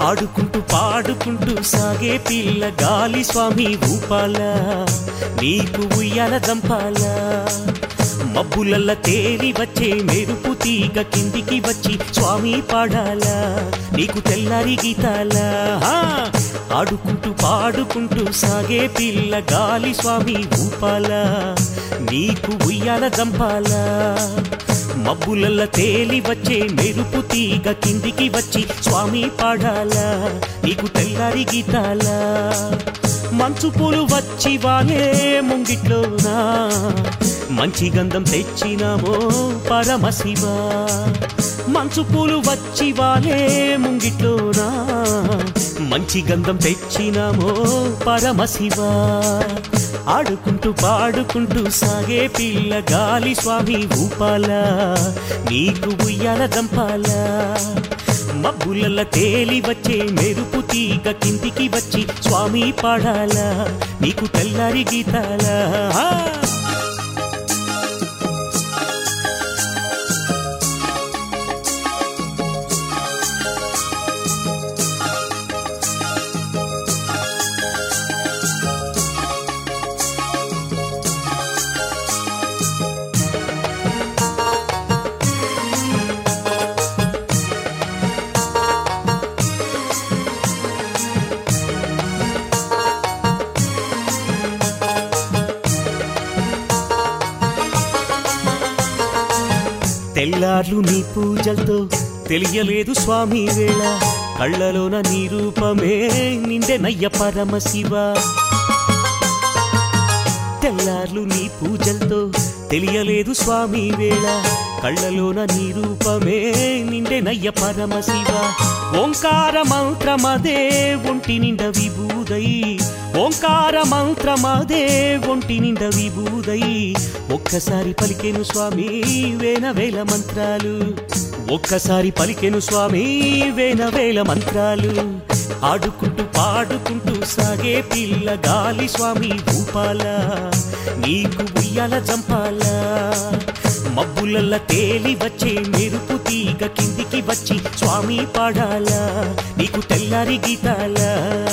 ఆడుకుంటూ పాడుకుంటూ సాగే పిల్ల గాలి స్వామి ఊపాల నీకు ఉయ్యాల జంపాల మబ్బులల్ల తేలి వచ్చే మెరుపు తీగ కిందికి వచ్చి స్వామి పాడాలా నీకు తెల్లారి గీతాలా ఆ! ఆడుకుంటూ పాడుకుంటూ సాగే పిల్ల గాలి స్వామి ఊపాల నీకు ఉయ్యాల జంపాలా మబ్బులల్ల తేలి వచ్చే మెరుపు తీగ కిందికి వచ్చి స్వామి పాడాలా నీకు తెల్లారి గీతాలా మంచు పూలు వచ్చి వాలే ముంగిట్లోనా మంచి గంధం తెచ్చినామో పరమశివ మంచు పూలు వచ్చి వాలే ముంగిట్లోనా మంచి గంధం తెచ్చినామో పరమశివ ఆడుకుంటూ పాడుకుంటూ సాగే పిల్ల గాలి స్వామి ఊపాల నీకు ఉయ్యాల దంపాలా మబ్బులల్ల తేలి వచ్చే మెరుపు తీగ కిందికి వచ్చి స్వామి పాడాలా నీకు తెల్లారి గీతాలా ఆ! తెల్లార్లు నీ పూజలతో తెలియలేదు స్వామి వేళ కళ్ళలోన నీ రూపమే నిండెనయ్య పరమశివ తెల్లార్లు నీ పూజలతో తెలియలేదు స్వామి వేళ కళ్ళలోన నీ రూపమే నిండెనయ్య పరమశివ ఓంకార మంత్రమదే ఒంటి నిండ విభూదై ఓంకార మంత్రమదే ఒంటి నిండ విభూదై ఒక్కసారి పలికెను స్వామి వేల వేల మంత్రాలు ఒక్కసారి పలికెను స్వామి వేల వేల మంత్రాలు ఆడుకుంటూ పాడుకుంటూ సాగే పిల్ల గాలి స్వామి భూపాల నీకు ఉయ్యాల జంపాల మబ్బులల్ల తేలి వచ్చే మెరుపు తీగ కిందికి వచ్చి స్వామి పాడాలా నీకు తెల్లారి గీతాలా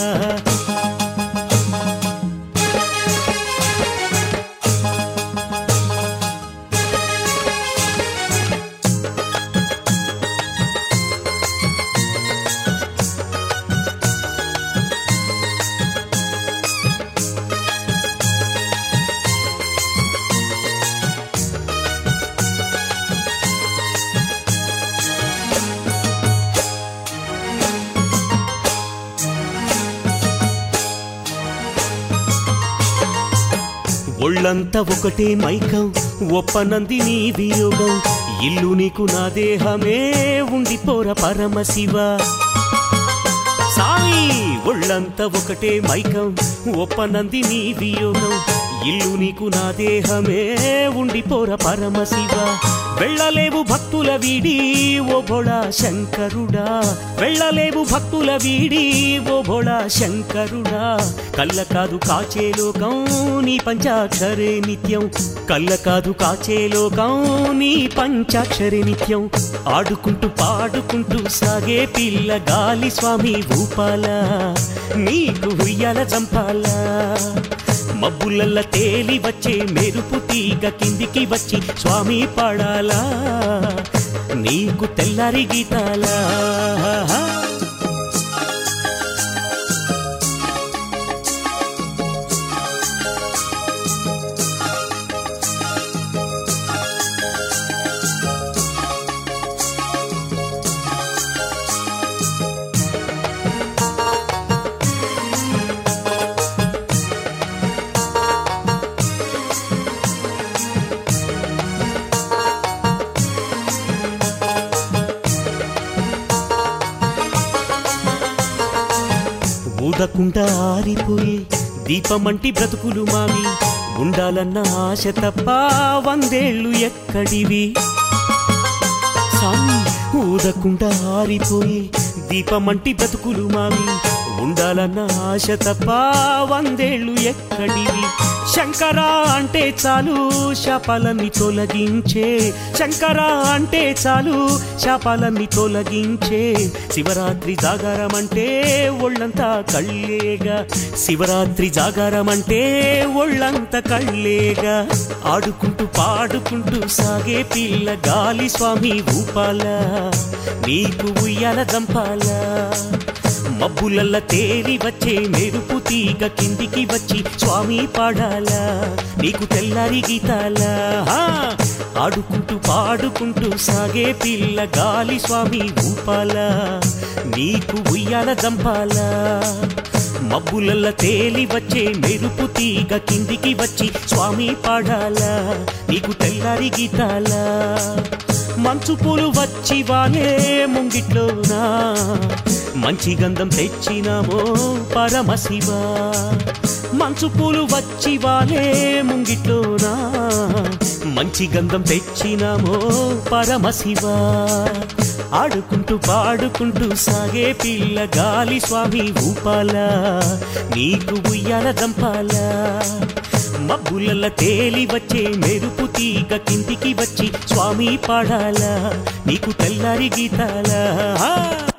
ఒళ్ళంతా ఒకటే మైకం ఒప్పనంది నీ వియోగం ఇల్లు నీకు నా దేహమే ఉండిపోర పరమశివ సాయి ఒళ్ళంతా ఒకటే మైకం ఒప్పనంది నీ వియోగం ఇల్లు నీకు నా దేహమే ఉండిపోర పరమశివ వెళ్ళలేవు భక్తుల వీడి ఓ భోళా శంకరుడా వెళ్ళలేవు భక్తుల వీడి ఓ భోళా శంకరుడా కళ్ళ కాదు కాచే లోకం నీ పంచాక్షరే నిత్యం కళ్ళ కాదు కాచే లోకం నీ పంచాక్షరే నిత్యం ఆడుకుంటూ పాడుకుంటూ సాగే పిల్ల గాలి స్వామి భూపాల నీకు ఉయ్యాల చంపాలా మబ్బులల్ల తేలి వచ్చే మెరుపు తీగ కిందికి వచ్చి స్వామి పాడాలా నీకు తెల్లారి గీతాలా ఊదకుండా ఆరిపోయే దీపమంటి బ్రతుకులు మావి ఉండాలన్న ఆశ తప్ప వందేళ్ళు ఎక్కడివి సామి ఊదకుండా ఆరిపోయే దీపమంటి బ్రతుకులు మావి ఉండాలన్న ఆశ తప్ప వందేళ్ళు ఎక్కడివి శంకరా అంటే చాలు శాపాలన్నీ తొలగించే శంకరా అంటే చాలు శాపాలన్నీ తొలగించే శివరాత్రి జాగారం అంటే ఒళ్ళంతా కళ్ళేగా శివరాత్రి జాగారం అంటే ఒళ్ళంతా కళ్ళేగా ఆడుకుంటూ పాడుకుంటూ సాగే పిల్ల గాలి స్వామి ఊపాల నీకు ఉయ్యాల దంపాలా మబ్బులల్ల తేలి వచ్చే మెరుపు తీగ కిందికి వచ్చి స్వామి పాడాలా నీకు తెల్లారి గీతాలా ఆ, ఆడుకుంటూ పాడుకుంటూ సాగే పిల్ల గాలి స్వామి ఊపాలా నీకు ఉయ్యాల దంపాలా మబ్బులల్ల తేలి వచ్చే మెరుపు తీగ కిందికి వచ్చి స్వామి పాడాలా నీకు తెల్లారి గీతాలా మంచు పూలు వచ్చి వాలే ముంగిట్లోనా మంచి గంధం తెచ్చినామో పరమశివ మంచు పూలు వచ్చి వాలే ముంగిట్లోనా మంచి గంధం తెచ్చినామో పరమశివ ఆడుకుంటూ పాడుకుంటూ సాగే పిల్ల గాలి స్వామి ఊపాలా నీకు ఉయ్యాల దంపాలా మబ్బులల్ల తేలి వచ్చే మెరుపు తీగ కిందికి వచ్చి స్వామి పాడాలా నీకు తెల్లారి గీతాలా